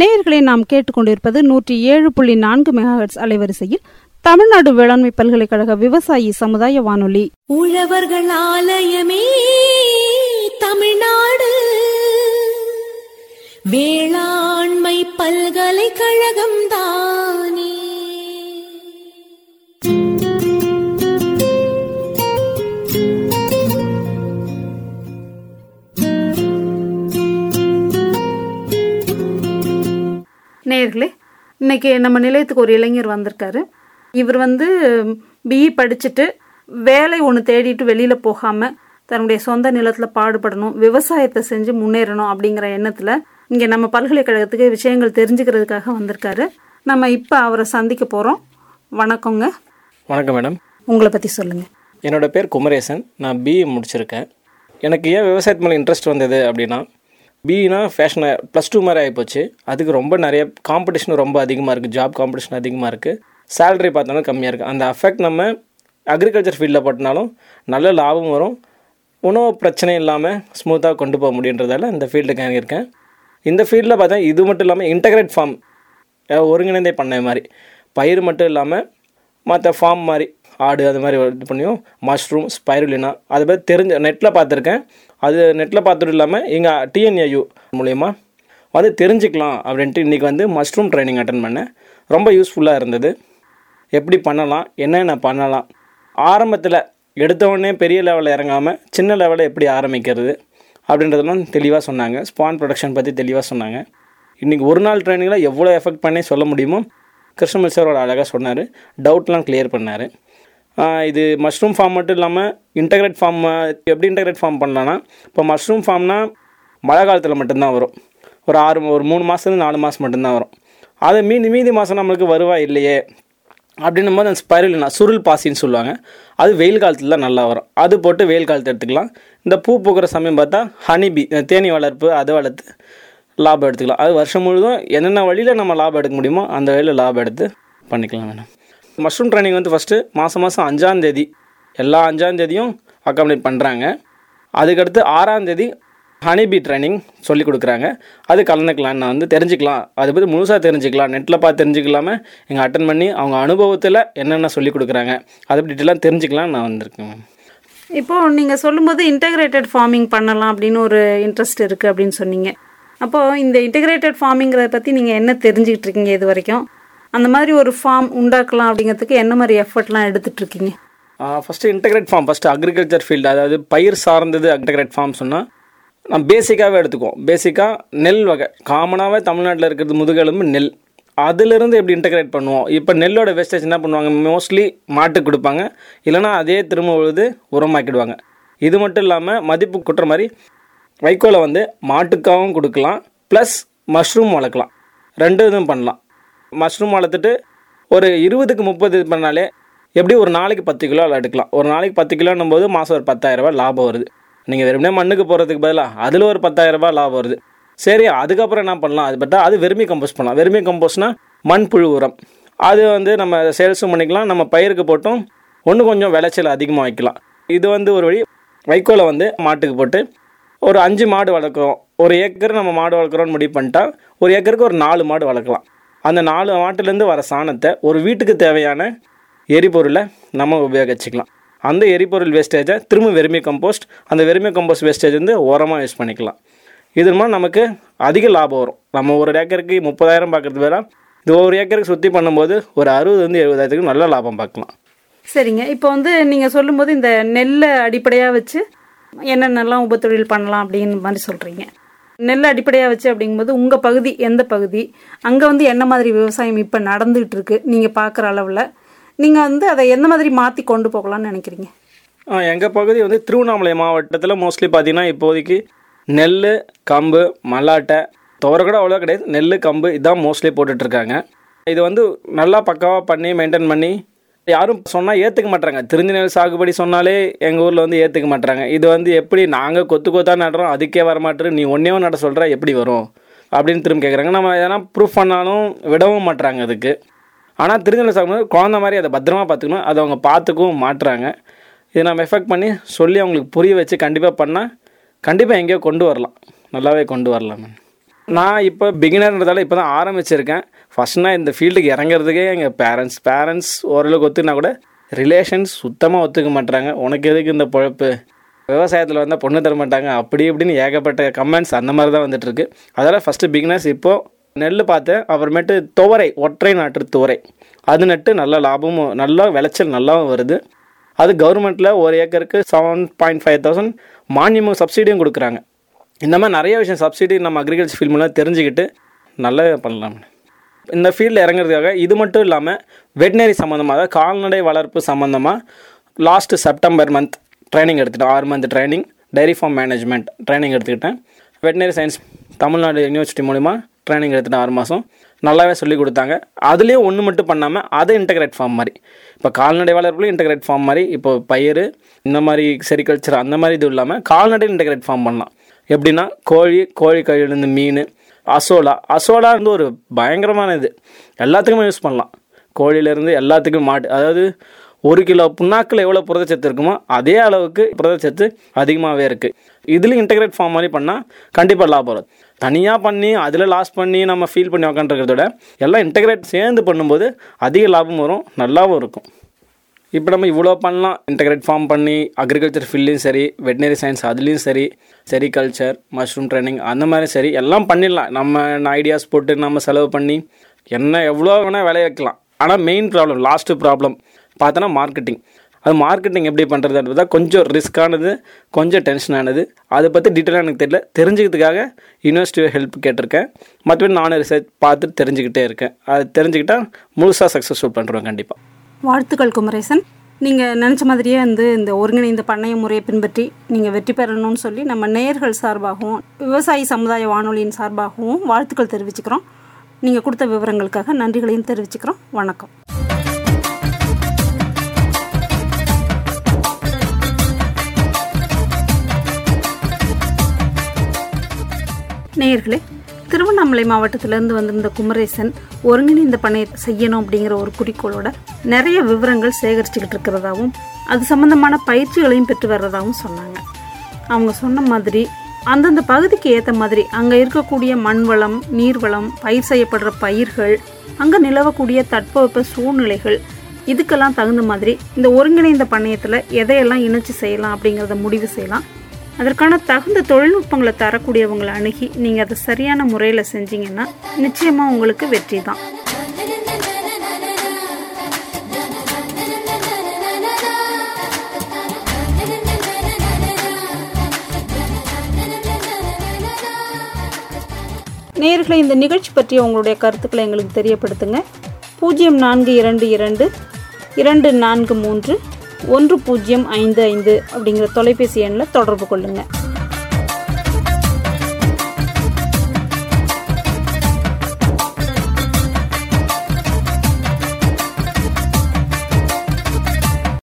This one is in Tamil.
நேயர்களை நாம் கேட்டுக்கொண்டிருப்பது நூற்றி ஏழு புள்ளி நான்கு மெகாஹெட்ஸ் அலைவரிசையில் தமிழ்நாடு வேளாண்மை பல்கலைக்கழக விவசாயி சமுதாய வானொலி உழவர்கள் ஆலயமே தமிழ்நாடு வேளாண்மை பல்கலைக்கழகம் தானே நேயர்களே இன்னைக்கு நம்ம நிலையத்துக்கு ஒரு இளைஞர் வந்திருக்காரு இவர் வந்து பிஇ படிச்சுட்டு வேலை ஒன்று தேடிட்டு வெளியில் போகாமல் தன்னுடைய சொந்த நிலத்தில் பாடுபடணும் விவசாயத்தை செஞ்சு முன்னேறணும் அப்படிங்கிற எண்ணத்தில் இங்கே நம்ம பல்கலைக்கழகத்துக்கு விஷயங்கள் தெரிஞ்சுக்கிறதுக்காக வந்திருக்காரு நம்ம இப்போ அவரை சந்திக்க போகிறோம் வணக்கங்க வணக்கம் மேடம் உங்களை பற்றி சொல்லுங்கள் என்னோட பேர் குமரேசன் நான் பிஇ முடிச்சிருக்கேன் எனக்கு ஏன் விவசாயத்து மேலே இன்ட்ரெஸ்ட் வந்தது அப்படின்னா பிஇனா ஃபேஷன் ப்ளஸ் டூ மாதிரி ஆகிப்போச்சு அதுக்கு ரொம்ப நிறைய காம்படிஷன் ரொம்ப அதிகமாக இருக்குது ஜாப் காம்படிஷன் அதிகமாக இருக்குது சேலரி பார்த்தோன்னா கம்மியாக இருக்குது அந்த அஃபெக்ட் நம்ம அக்ரிகல்ச்சர் ஃபீல்டில் போட்டனாலும் நல்ல லாபம் வரும் உணவு பிரச்சனை இல்லாமல் ஸ்மூத்தாக கொண்டு போக முடியுன்றதால இந்த ஃபீல்டுக்கு இறங்கியிருக்கேன் இந்த ஃபீல்டில் பார்த்தா இது மட்டும் இல்லாமல் இன்டகிரேட் ஃபார்ம் ஒருங்கிணைந்தே பண்ண மாதிரி பயிர் மட்டும் இல்லாமல் மற்ற ஃபார்ம் மாதிரி ஆடு அது மாதிரி இது பண்ணியும் மஷ்ரூம் ஸ்பைருலினா அது மாதிரி தெரிஞ்ச நெட்டில் பார்த்துருக்கேன் அது நெட்டில் பார்த்துட்டு இல்லாமல் எங்கள் டிஎன்ஏயு மூலயமா வந்து தெரிஞ்சுக்கலாம் அப்படின்ட்டு இன்றைக்கி வந்து மஷ்ரூம் ட்ரைனிங் அட்டன் பண்ணேன் ரொம்ப யூஸ்ஃபுல்லாக இருந்தது எப்படி பண்ணலாம் என்னென்ன பண்ணலாம் ஆரம்பத்தில் எடுத்த உடனே பெரிய லெவலில் இறங்காமல் சின்ன லெவலில் எப்படி ஆரம்பிக்கிறது அப்படின்றதெல்லாம் தெளிவாக சொன்னாங்க ஸ்பான் ப்ரொடக்ஷன் பற்றி தெளிவாக சொன்னாங்க இன்றைக்கி ஒரு நாள் ட்ரைனிங்கில் எவ்வளோ எஃபெக்ட் பண்ணி சொல்ல முடியுமோ கிருஷ்ணமல் சாரோட அழகாக சொன்னார் டவுட்லாம் கிளியர் பண்ணார் இது மஷ்ரூம் ஃபார்ம் மட்டும் இல்லாமல் இன்டகிரேட் ஃபார்ம் எப்படி இன்டகிரேட் ஃபார்ம் பண்ணலான்னா இப்போ மஷ்ரூம் ஃபார்ம்னா மழை காலத்தில் மட்டும்தான் வரும் ஒரு ஆறு ஒரு மூணு மாதத்துலேருந்து நாலு மாதம் மட்டும்தான் வரும் அது மீதி மீதி மாதம் நம்மளுக்கு வருவாய் இல்லையே அப்படின்னும் போது அந்த ஸ்பைரல்னா சுருள் பாசின்னு சொல்லுவாங்க அது வெயில் காலத்தில் தான் நல்லா வரும் அது போட்டு வெயில் காலத்தை எடுத்துக்கலாம் இந்த பூ பூக்கிற சமயம் பார்த்தா ஹனிபி தேனி வளர்ப்பு அதை வளர்த்து லாபம் எடுத்துக்கலாம் அது வருஷம் முழுதும் என்னென்ன வழியில் நம்ம லாபம் எடுக்க முடியுமோ அந்த வழியில் லாபம் எடுத்து பண்ணிக்கலாம் வேணும் மஷ்ரூம் ட்ரைனிங் வந்து ஃபஸ்ட்டு மாதம் மாதம் அஞ்சாந்தேதி எல்லா அஞ்சாந்தேதியும் அக்காமடேட் பண்ணுறாங்க அதுக்கடுத்து ஆறாந்தேதி ஹனிபி ட்ரைனிங் சொல்லி கொடுக்குறாங்க அது கலந்துக்கலாம் நான் வந்து தெரிஞ்சுக்கலாம் அதை பற்றி முழுசாக தெரிஞ்சுக்கலாம் நெட்டில் பார்த்து தெரிஞ்சுக்கலாமல் எங்கள் அட்டன் பண்ணி அவங்க அனுபவத்தில் என்னென்ன சொல்லி கொடுக்குறாங்க அதை பற்றி டீட்டெயிலாக தெரிஞ்சுக்கலாம் நான் வந்திருக்கேன் மேம் இப்போது நீங்கள் சொல்லும்போது இன்டகிரேட்டட் ஃபார்மிங் பண்ணலாம் அப்படின்னு ஒரு இன்ட்ரெஸ்ட் இருக்குது அப்படின்னு சொன்னீங்க அப்போது இந்த இன்டகிரேட்டட் ஃபார்மிங்கிறத பற்றி நீங்கள் என்ன தெரிஞ்சுக்கிட்டு இருக்கீங்க இது வரைக்கும் அந்த மாதிரி ஒரு ஃபார்ம் உண்டாக்கலாம் அப்படிங்கிறதுக்கு என்ன மாதிரி எஃபர்ட்லாம் எடுத்துகிட்டு இருக்கீங்க first integrate farm first agriculture field அதாவது பயிர் சார்ந்தது இன்டகிரேட் ஃபார்ம் சொன்னால் நான் பேசிக்காகவே எடுத்துக்குவோம் பேசிக்காக நெல் வகை காமனாகவே தமிழ்நாட்டில் இருக்கிறது முதுகெலும்பு நெல் அதிலிருந்து எப்படி இன்டகிரேட் பண்ணுவோம் இப்போ நெல்லோட வேஸ்டேஜ் என்ன பண்ணுவாங்க மோஸ்ட்லி மாட்டுக்கு கொடுப்பாங்க இல்லைனா அதே திரும்ப உழுது உரமாக்கிடுவாங்க இது மட்டும் இல்லாமல் மதிப்பு குட்டுற மாதிரி வைக்கோலை வந்து மாட்டுக்காகவும் கொடுக்கலாம் ப்ளஸ் மஷ்ரூம் வளர்க்கலாம் ரெண்டு இதுவும் பண்ணலாம் மஷ்ரூம் வளர்த்துட்டு ஒரு இருபதுக்கு முப்பது இது பண்ணாலே எப்படி ஒரு நாளைக்கு பத்து கிலோ எடுக்கலாம் ஒரு நாளைக்கு பத்து கிலோன்னும் போது மாதம் ஒரு பத்தாயிரரூபா லாபம் வருது நீங்கள் வெறுமனே மண்ணுக்கு போகிறதுக்கு பதிலாக அதில் ஒரு பத்தாயிரரூபா லாபம் வருது சரி அதுக்கப்புறம் என்ன பண்ணலாம் அது பார்த்தா அது வெறுமி கம்போஸ்ட் பண்ணலாம் வெறுமி கம்போஸ்ட்னால் மண்புழு உரம் அது வந்து நம்ம சேல்ஸும் பண்ணிக்கலாம் நம்ம பயிருக்கு போட்டும் ஒன்று கொஞ்சம் விளைச்சல் அதிகமாக வைக்கலாம் இது வந்து ஒரு வழி வைக்கோலை வந்து மாட்டுக்கு போட்டு ஒரு அஞ்சு மாடு வளர்க்குறோம் ஒரு ஏக்கர் நம்ம மாடு வளர்க்குறோன்னு முடிவு பண்ணிட்டா ஒரு ஏக்கருக்கு ஒரு நாலு மாடு வளர்க்கலாம் அந்த நாலு மாட்டுலேருந்து வர சாணத்தை ஒரு வீட்டுக்கு தேவையான எரிபொருளை நம்ம உபயோகிச்சுக்கலாம் அந்த எரிபொருள் வேஸ்டேஜை திரும்ப வெறுமி கம்போஸ்ட் அந்த வெறுமி கம்போஸ்ட் வேஸ்டேஜ் வந்து உரமாக யூஸ் பண்ணிக்கலாம் இது மூலம் நமக்கு அதிக லாபம் வரும் நம்ம ஒரு ஏக்கருக்கு முப்பதாயிரம் பார்க்குறது வேற இது ஒரு ஏக்கருக்கு சுற்றி பண்ணும்போது ஒரு அறுபது வந்து எழுபதாயிரத்துக்கு நல்ல லாபம் பார்க்கலாம் சரிங்க இப்போ வந்து நீங்கள் சொல்லும்போது இந்த நெல்லை அடிப்படையாக வச்சு என்னென்னலாம் உபத்தொழில் பண்ணலாம் அப்படின்னு மாதிரி சொல்கிறீங்க நெல் அடிப்படையாக வச்சு அப்படிங்கும்போது உங்கள் பகுதி எந்த பகுதி அங்கே வந்து என்ன மாதிரி விவசாயம் இப்போ நடந்துகிட்டு இருக்கு நீங்கள் பார்க்குற அளவில் நீங்கள் வந்து அதை எந்த மாதிரி மாற்றி கொண்டு போகலாம்னு நினைக்கிறீங்க எங்கள் பகுதி வந்து திருவண்ணாமலை மாவட்டத்தில் மோஸ்ட்லி பார்த்தீங்கன்னா இப்போதைக்கு நெல் கம்பு மல்லாட்டை துவர கூட அவ்வளோ கிடையாது நெல் கம்பு இதான் மோஸ்ட்லி போட்டுட்ருக்காங்க இது வந்து நல்லா பக்காவாக பண்ணி மெயின்டைன் பண்ணி யாரும் சொன்னால் ஏற்றுக்க மாட்டாங்க திருஞ்சி நெல் சாகுபடி சொன்னாலே எங்கள் ஊரில் வந்து ஏற்றுக்க மாட்டாங்க இது வந்து எப்படி நாங்கள் கொத்து கொத்தா நடுறோம் அதுக்கே வரமாட்டுரு நீ ஒன்றே நட சொல்கிற எப்படி வரும் அப்படின்னு திரும்ப கேட்குறாங்க நம்ம எதனா ப்ரூஃப் பண்ணாலும் விடவும் மாட்டுறாங்க அதுக்கு ஆனால் திருஞ்சி நெல் சாகுபடி குழந்த மாதிரி அதை பத்திரமா பார்த்துக்கணும் அதை அவங்க பார்த்துக்கவும் மாட்டுறாங்க இதை நம்ம எஃபெக்ட் பண்ணி சொல்லி அவங்களுக்கு புரிய வச்சு கண்டிப்பாக பண்ணால் கண்டிப்பாக எங்கேயோ கொண்டு வரலாம் நல்லாவே கொண்டு வரலாம் நான் இப்போ பிகினர்ன்றதால இப்போ தான் ஆரம்பிச்சிருக்கேன் ஃபர்ஸ்ட் நான் இந்த ஃபீல்டுக்கு இறங்குறதுக்கே எங்கள் பேரண்ட்ஸ் பேரண்ட்ஸ் ஓரளவுக்கு ஒத்துனா கூட ரிலேஷன்ஸ் சுத்தமாக ஒத்துக்க மாட்டாங்க உனக்கு எதுக்கு இந்த பொழப்பு விவசாயத்தில் வந்தால் பொண்ணு தர மாட்டாங்க அப்படி இப்படின்னு ஏகப்பட்ட கமெண்ட்ஸ் அந்த மாதிரி தான் வந்துட்டுருக்கு அதனால் ஃபஸ்ட்டு பிகினர்ஸ் இப்போது நெல் பார்த்தேன் அப்புறமேட்டு துவரை ஒற்றை நாட்டு துவரை அது நட்டு நல்ல லாபமும் நல்லா விளைச்சல் நல்லாவும் வருது அது கவர்மெண்ட்டில் ஒரு ஏக்கருக்கு செவன் பாயிண்ட் ஃபைவ் தௌசண்ட் மானியமும் சப்சிடியும் கொடுக்குறாங்க இந்த மாதிரி நிறைய விஷயம் சப்சிடி நம்ம அக்ரிகல்ச்சர் ஃபீல்ட்லாம் தெரிஞ்சுக்கிட்டு நல்லா பண்ணலாம் இந்த ஃபீல்டில் இறங்குறதுக்காக இது மட்டும் இல்லாமல் வெட்டினரி சம்மந்தமாக அதாவது கால்நடை வளர்ப்பு சம்மந்தமாக லாஸ்ட்டு செப்டம்பர் மந்த் ட்ரைனிங் எடுத்துட்டேன் ஆறு month training dairy farm management training எடுத்துக்கிட்டேன் வெட்டினரி சயின்ஸ் தமிழ்நாடு யூனிவர்சிட்டி மூலிமா ட்ரைனிங் எடுத்துட்டேன் ஆறு மாதம் நல்லாவே சொல்லி கொடுத்தாங்க அதுலேயும் ஒன்று மட்டும் பண்ணாமல் அதை இன்டகிரேட் ஃபார்ம் மாதிரி இப்போ கால்நடை வளர்ப்புலையும் இன்டகிரேட் ஃபார்ம் மாதிரி இப்போ பயிர் இந்த மாதிரி செரிகல்ச்சர் அந்த மாதிரி இது இல்லாமல் கால்நடை இன்டகிரேட் ஃபார்ம் பண்ணலாம் எப்படின்னா கோழி கோழி கழிவுலேருந்து மீன் அசோலா அசோலா வந்து ஒரு பயங்கரமான இது எல்லாத்துக்குமே யூஸ் பண்ணலாம் கோழியிலேருந்து எல்லாத்துக்கும் மாட்டு அதாவது ஒரு கிலோ புண்ணாக்கில் எவ்வளோ புரதச்சத்து இருக்குமோ அதே அளவுக்கு புரதச்சத்து அதிகமாகவே இருக்குது இதுலேயும் இன்டகிரேட் ஃபார்ம் மாதிரி பண்ணால் கண்டிப்பாக லாபம் வரும் தனியாக பண்ணி அதில் லாஸ் பண்ணி நம்ம ஃபீல் பண்ணி உக்காந்துருக்கிறத விட எல்லாம் இன்டகிரேட் சேர்ந்து பண்ணும்போது அதிக லாபம் வரும் நல்லாவும் இருக்கும் இப்போ நம்ம இவ்வளோ பண்ணலாம் இன்டகிரேட் ஃபார்ம் பண்ணி அக்ரிகல்ச்சர் ஃபீல்ட்லேயும் சரி வெட்டினரி சயின்ஸ் அதுலேயும் சரி செரிகல்ச்சர் மஷ்ரூம் ட்ரைனிங் அந்த மாதிரி சரி எல்லாம் பண்ணிடலாம் நம்ம ஐடியாஸ் போட்டு நம்ம செலவு பண்ணி என்ன எவ்வளோ வேணால் விளைய வைக்கலாம் ஆனால் மெயின் ப்ராப்ளம் லாஸ்ட்டு ப்ராப்ளம் பார்த்தோன்னா மார்க்கெட்டிங் அது மார்க்கெட்டிங் எப்படி பண்ணுறதுன்றது கொஞ்சம் ரிஸ்க்கானது கொஞ்சம் டென்ஷனானது அதை பற்றி டீட்டெயிலாக எனக்கு தெரியல தெரிஞ்சுக்கிறதுக்காக யூனிவர்சிட்டி ஹெல்ப் கேட்டிருக்கேன் மற்றபடி நானும் ரிசர்ச் பார்த்து தெரிஞ்சுக்கிட்டே இருக்கேன் அது தெரிஞ்சுக்கிட்டால் முழுசாக சக்ஸஸ்ஃபுல் பண்ணுறோம் கண்டிப்பாக வாழ்த்துக்கள் குமரேசன் நீங்கள் நினச்ச மாதிரியே வந்து இந்த ஒருங்கிணைந்த பண்ணைய முறையை பின்பற்றி நீங்கள் வெற்றி பெறணும்னு சொல்லி நம்ம நேயர்கள் சார்பாகவும் விவசாயி சமுதாய வானொலியின் சார்பாகவும் வாழ்த்துக்கள் தெரிவிச்சுக்கிறோம் நீங்கள் கொடுத்த விவரங்களுக்காக நன்றிகளையும் தெரிவிச்சுக்கிறோம் வணக்கம் நேயர்களே திருவண்ணாமலை மாவட்டத்திலேருந்து வந்திருந்த குமரேசன் ஒருங்கிணைந்த பண்ணை செய்யணும் அப்படிங்கிற ஒரு குறிக்கோளோட நிறைய விவரங்கள் சேகரிச்சுக்கிட்டு இருக்கிறதாவும் அது சம்பந்தமான பயிற்சிகளையும் பெற்று வர்றதாகவும் சொன்னாங்க அவங்க சொன்ன மாதிரி அந்தந்த பகுதிக்கு ஏற்ற மாதிரி அங்கே இருக்கக்கூடிய மண் வளம் நீர்வளம் பயிர் செய்யப்படுற பயிர்கள் அங்கே நிலவக்கூடிய தட்பவெப்ப சூழ்நிலைகள் இதுக்கெல்லாம் தகுந்த மாதிரி இந்த ஒருங்கிணைந்த பண்ணையத்தில் எதையெல்லாம் இணைச்சு செய்யலாம் அப்படிங்கிறத முடிவு செய்யலாம் அதற்கான தகுந்த தொழில்நுட்பங்களை தரக்கூடியவங்களை அணுகி நீங்கள் அதை சரியான முறையில் செஞ்சீங்கன்னா நிச்சயமாக உங்களுக்கு வெற்றி தான் நேர்களை இந்த நிகழ்ச்சி பற்றிய உங்களுடைய கருத்துக்களை எங்களுக்கு தெரியப்படுத்துங்க பூஜ்ஜியம் நான்கு இரண்டு இரண்டு இரண்டு நான்கு மூன்று ஒன்று பூஜ்ஜியம் ஐந்து ஐந்து அப்படிங்கிற தொலைபேசி எண்ணில் தொடர்பு கொள்ளுங்கள்